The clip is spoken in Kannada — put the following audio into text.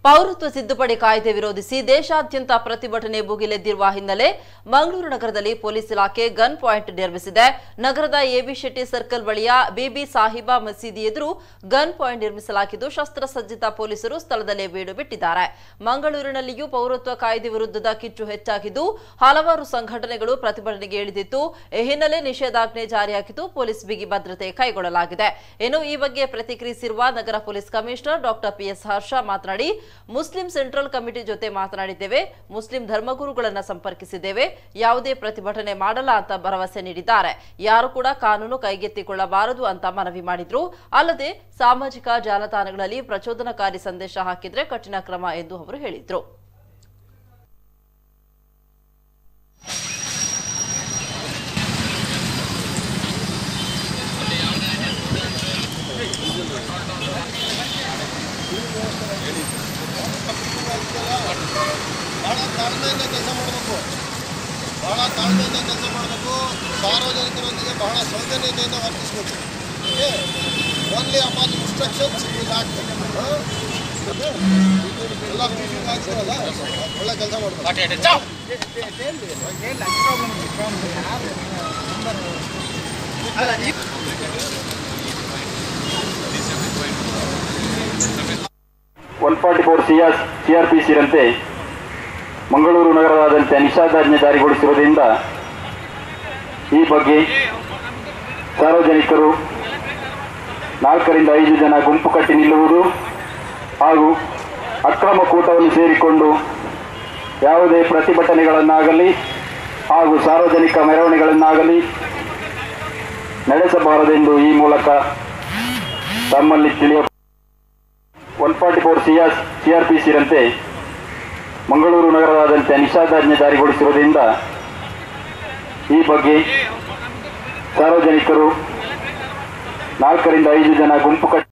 ಪೌರತ್ವ ತಿದ್ದುಪಡಿ ಕಾಯ್ದೆ ವಿರೋಧಿಸಿ ದೇಶಾದ್ಯಂತ ಪ್ರತಿಭಟನೆ ಭುಗಿಲೆದ್ದಿರುವ ಹಿನ್ನೆಲೆ ಮಂಗಳೂರು ನಗರದಲ್ಲಿ ಪೊಲೀಸ್ ಇಲಾಖೆ ಗನ್ ಪಾಯಿಂಟ್ ನಿರ್ಮಿಸಿದೆ ನಗರದ ಎಬಿ ಶೆಟ್ಟಿ ಸರ್ಕಲ್ ಬಳಿಯ ಬಿಬಿ ಸಾಹಿಬಾ ಮಸೀದಿ ಎದುರು ಗನ್ ಪಾಯಿಂಟ್ ನಿರ್ಮಿಸಲಾಗಿದ್ದು ಶಸ್ತ್ರಸಜ್ಜಿತ ಪೊಲೀಸರು ಸ್ಥಳದಲ್ಲೇ ಬೀಡು ಬಿಟ್ಟಿದ್ದಾರೆ ಮಂಗಳೂರಿನಲ್ಲಿಯೂ ಪೌರತ್ವ ಕಾಯ್ದೆ ವಿರುದ್ಧದ ಕಿಚ್ಚು ಹೆಚ್ಚಾಗಿದ್ದು ಹಲವಾರು ಸಂಘಟನೆಗಳು ಪ್ರತಿಭಟನೆಗೆ ಇಳಿದಿತ್ತು ಈ ಹಿನ್ನೆಲೆ ನಿಷೇಧಾಜ್ಞೆ ಜಾರಿಯಾಗಿದ್ದು ಪೊಲೀಸ್ ಬಿಗಿ ಭದ್ರತೆ ಕೈಗೊಳ್ಳಲಾಗಿದೆ ಇನ್ನು ಈ ಬಗ್ಗೆ ಪ್ರತಿಕ್ರಿಯಿಸಿರುವ ನಗರ police commissioner doctor P S Harsha ಮಾತನಾಡಿ ಮುಸ್ಲಿಂ ಸೆಂಟ್ರಲ್ ಕಮಿಟಿ ಜೊತೆ ಮಾತನಾಡಿದ್ದೇವೆ ಮುಸ್ಲಿಂ ಧರ್ಮಗುರುಗಳನ್ನ ಸಂಪರ್ಕಿಸಿದ್ದೇವೆ ಯಾವುದೇ ಪ್ರತಿಭಟನೆ ಮಾಡಲ್ಲ ಅಂತ ಭರವಸೆ ನೀಡಿದ್ದಾರೆ ಯಾರು ಕೂಡ ಕಾನೂನು ಕೈಗೆತ್ತಿಕೊಳ್ಳಬಾರದು ಅಂತ ಮನವಿ ಮಾಡಿದ್ರು ಅಲ್ಲದೆ ಸಾಮಾಜಿಕ ಜಾಲತಾಣಗಳಲ್ಲಿ ಪ್ರಚೋದನಕಾರಿ ಸಂದೇಶ ಹಾಕಿದ್ರೆ ಕಠಿಣ ಕ್ರಮ ಎಂದು ಅವರು ಹೇಳಿದ್ರು ಭಾಳ ತಾಳ್ಮೆಯಿಂದ ಕೆಲಸ ಮಾಡಬೇಕು ಭಾಳ ತಾಳ್ಮೆಯಿಂದ ಕೆಲಸ ಮಾಡಬೇಕು ಸಾರ್ವಜನಿಕರೊಂದಿಗೆ ಬಹಳ ಸೌಜನ್ಯತೆಯಿಂದ ವರ್ತಿಸಬೇಕು okay only upon instructions will act ಎಲ್ಲ ಬ್ರೀಫಿಂಗ್ ಆಗ್ತಾರಲ್ಲ ಒಳ್ಳೆ ಕೆಲಸ ಮಾಡಬೇಕು one forty four C R C R P ಸಿರಂತೆ ಮಂಗಳೂರು ನಗರದಾದ್ಯಂತ ನಿಷೇಧಾಜ್ಞೆ ಜಾರಿಗೊಳಿಸಿರುವುದರಿಂದ ಈ ಬಗ್ಗೆ ಸಾರ್ವಜನಿಕರು ನಾಲ್ಕರಿಂದ ಐದು ಜನ ಗುಂಪು ಕಟ್ಟಿ ನಿಲ್ಲುವುದು ಹಾಗೂ ಅಕ್ರಮ ಕೂಟವನ್ನು ಸೇರಿಕೊಂಡು ಯಾವುದೇ ಪ್ರತಿಭಟನೆಗಳನ್ನಾಗಲಿ ಹಾಗೂ ಸಾರ್ವಜನಿಕ ಮೆರವಣಿಗೆಗಳನ್ನಾಗಲಿ ನಡೆಸಬಾರದೆಂದು ಈ ಮೂಲಕ ತಮ್ಮಲ್ಲಿ ತಿಳಿಯ one forty four C R C R P ಸಿರಂತೆ ಮಂಗಳೂರು ನಗರದಾದ್ಯಂತ ನಿಷೇಧಾಜ್ಞೆ ಜಾರಿಗೊಳಿಸಿರುವುದರಿಂದ ಈ ಬಗ್ಗೆ ಸಾರ್ವಜನಿಕರು ನಾಲ್ಕರಿಂದ ಐದು ಜನ ಗುಂಪು ಕಟ್ಟಿ